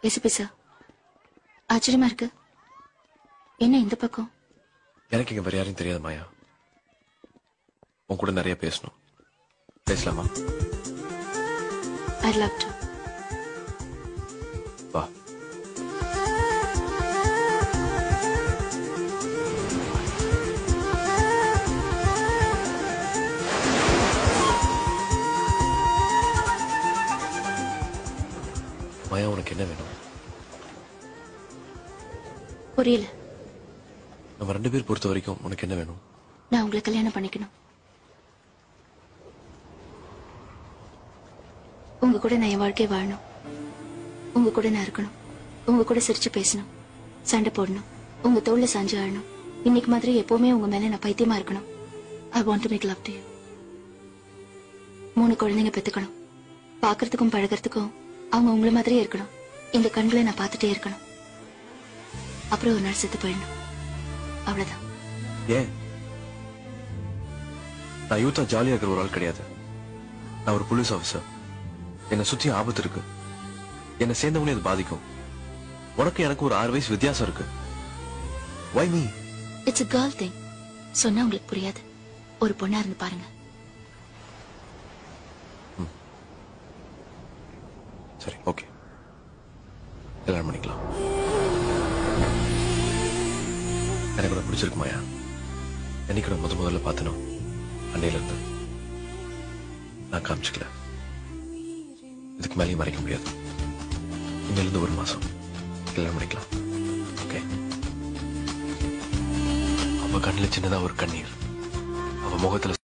ACP sir ஆச்சரியமா இருக்கு என்ன இந்த பக்கம் எனக்கு இங்க வேற யாரையும் தெரியாது மாயா உன் கூட நிறைய பேசணும் பேசலாமா ஐ லவ் டு வா மாயா உனக்கு என்ன வேணும் புரியல நம்ம ரெண்டு பேர் பொறுத்த வரைக்கும் உனக்கு என்ன வேணும் நான் உங்களை கல்யாணம் பண்ணிக்கணும் உங்க கூட நான் என் வாழ்க்கையை வாழணும் உங்க கூட நான் இருக்கணும் உங்க கூட சிரிச்சு பேசணும் சண்டை போடணும் உங்க தோல்ல சாஞ்சு ஆழணும் இன்னைக்கு மாதிரி எப்பவுமே உங்க மேல நான் பைத்தியமா இருக்கணும் I want to make love to you மூணு குழந்தைங்க பெத்துக்கணும் பார்க்கறதுக்கும் பழகிறதுக்கும் அவங்க உங்களை மாதிரியே இருக்கணும் இந்த கண்களை நான் பார்த்துட்டே இருக்கணும் அப்புறம் ஒரு நாள் செத்து போயிடணும் அவ்வளவுதான் ஏன் நான் யூத்தா ஜாலியா இருக்கிற ஒரு ஆள் கிடையாது நான் ஒரு போலீஸ் ஆபீசர் என்னை சுத்தி ஆபத்து இருக்கு என்னை சேர்ந்தவனே அது பாதிக்கும் உனக்கு எனக்கு ஒரு ஆறு வயசு வித்தியாசம் இருக்கு why me it's a girl thing சொன்னா உங்களுக்கு புரியாது ஒரு பொண்ணா இருந்து பாருங்க சரி ஓகே கல்யாணம் பண்ணிக்கலாம் எனக்கு உனக்கு பிடிச்சிருக்கு மாயா என்னைக்கு நான் முத முதல்ல பார்த்தனோ அன்னையில இருந்து நான் காமிச்சுக்கல இதுக்கு மேலேயும் மறைக்க முடியாது இன்னையில இருந்து ஒரு மாசம் கல்யாணம் பண்ணிக்கலாம் ஓகே அவ கண்ணுல சின்னதா ஒரு கண்ணீர் அவ முகத்துல